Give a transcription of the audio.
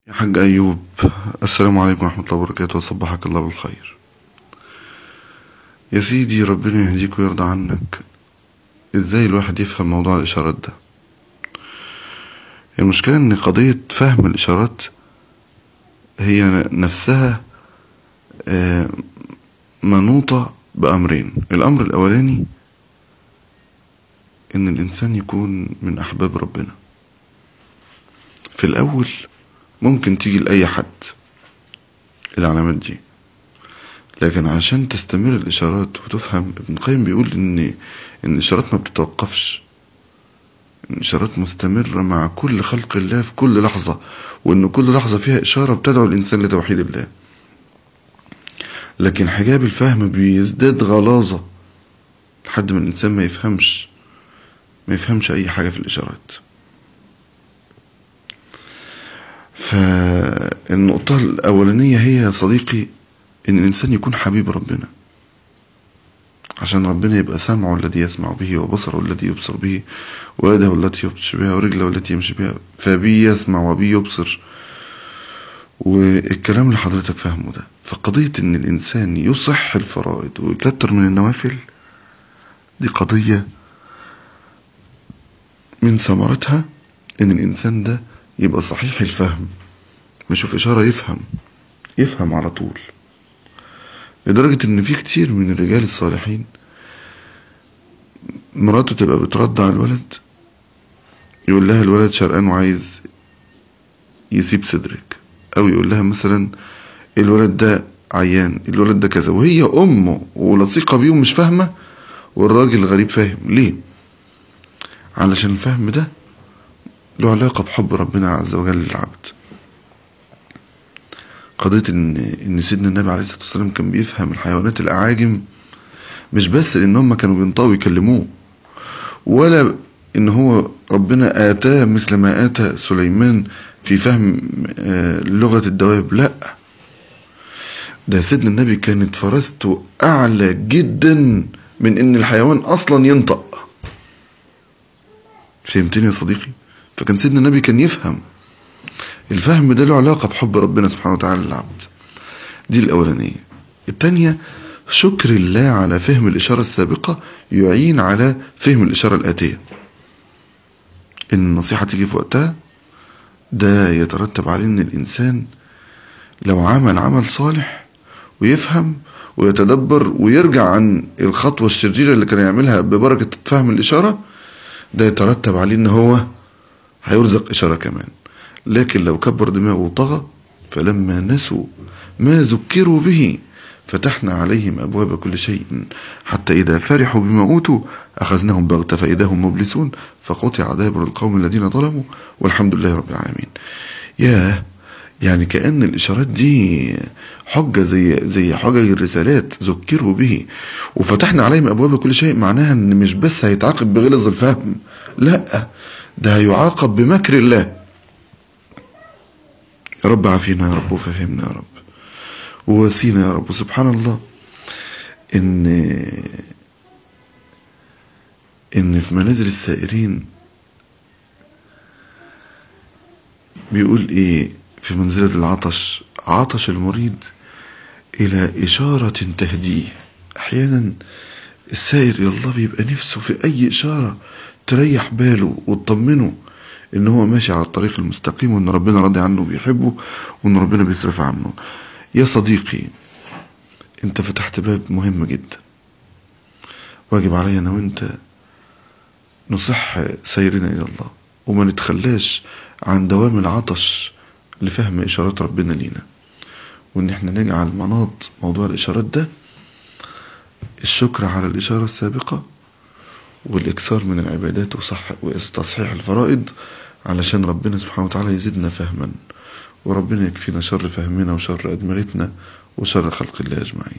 يا حاج أيوب السلام عليكم ورحمة الله وبركاته وصبحك الله بالخير يا سيدي ربنا يهديك ويرضى عنك ازاي الواحد يفهم موضوع الإشارات ده المشكلة ان قضية فهم الإشارات هي نفسها آه، منوطة بأمرين الأمر الأولاني ان الإنسان يكون من أحباب ربنا في الأول ممكن تيجي لأي حد العلامات دي لكن عشان تستمر الإشارات وتفهم ابن القيم بيقول إن إن الإشارات ما بتتوقفش الإشارات مستمرة مع كل خلق الله في كل لحظة وإن كل لحظة فيها إشارة بتدعو الإنسان لتوحيد الله لكن حجاب الفهم بيزداد غلاظة لحد ما الإنسان ما يفهمش ما يفهمش أي حاجة في الإشارات فالنقطة الأولانية هي يا صديقي إن الإنسان يكون حبيب ربنا عشان ربنا يبقى سمعه الذي يسمع به وبصره الذي يبصر به ويده التي يبطش بها ورجله التي يمشي بها فبي يسمع وبي يبصر والكلام اللي حضرتك فاهمه ده فقضية إن الإنسان يصح الفرائض ويكتر من النوافل دي قضية من ثمرتها إن الإنسان ده يبقى صحيح الفهم بشوف إشارة يفهم يفهم على طول لدرجة إن في كتير من الرجال الصالحين مراته تبقى بترضع الولد يقول لها الولد شرقان وعايز يسيب صدرك أو يقول لها مثلا الولد ده عيان الولد ده كذا وهي أمه ولصيقة بيه ومش فاهمة والراجل غريب فاهم ليه؟ علشان الفهم ده له علاقة بحب ربنا عز وجل للعبد قضية إن إن سيدنا النبي عليه الصلاة والسلام كان بيفهم الحيوانات الأعاجم مش بس لأن هم كانوا بينطقوا يكلموه ولا إن هو ربنا آتاه مثل ما آتى سليمان في فهم آه، لغة الدواب لأ ده سيدنا النبي كانت فراسته أعلى جدا من إن الحيوان أصلا ينطق فهمتني يا صديقي فكان سيدنا النبي كان يفهم الفهم ده له علاقة بحب ربنا سبحانه وتعالى للعبد دي الأولانية التانية شكر الله على فهم الإشارة السابقة يعين على فهم الإشارة الآتية إن النصيحة تيجي في وقتها ده يترتب عليه إن الإنسان لو عمل عمل صالح ويفهم ويتدبر ويرجع عن الخطوة الشريرة اللي كان يعملها ببركة فهم الإشارة ده يترتب عليه إن هو هيرزق إشارة كمان لكن لو كبر دماغه وطغى فلما نسوا ما ذكروا به فتحنا عليهم أبواب كل شيء حتى إذا فرحوا بما أوتوا أخذناهم بغتة فإذا هم مبلسون فقطع دابر القوم الذين ظلموا والحمد لله رب العالمين ياه يعني كأن الإشارات دي حجة زي زي حجج الرسالات ذكروا به وفتحنا عليهم أبواب كل شيء معناها إن مش بس هيتعاقب بغلظ الفهم لا ده هيعاقب بمكر الله يا رب عافينا يا رب وفهمنا يا رب وواسينا يا رب سبحان الله ان ان في منازل السائرين بيقول ايه في منزلة العطش عطش المريد الى اشارة تهديه احيانا السائر الى الله بيبقى نفسه في اي اشارة تريح باله وتطمنه ان هو ماشي على الطريق المستقيم وان ربنا راضي عنه وبيحبه وان ربنا بيصرف عنه يا صديقي انت فتحت باب مهم جدا واجب علي انا وانت نصح سيرنا الى الله وما نتخلاش عن دوام العطش لفهم اشارات ربنا لينا وان احنا نجعل مناط موضوع الاشارات ده الشكر على الاشاره السابقه والاكثار من العبادات وصح واستصحيح الفرائض علشان ربنا سبحانه وتعالى يزيدنا فهما وربنا يكفينا شر فهمنا وشر أدمغتنا وشر خلق الله أجمعين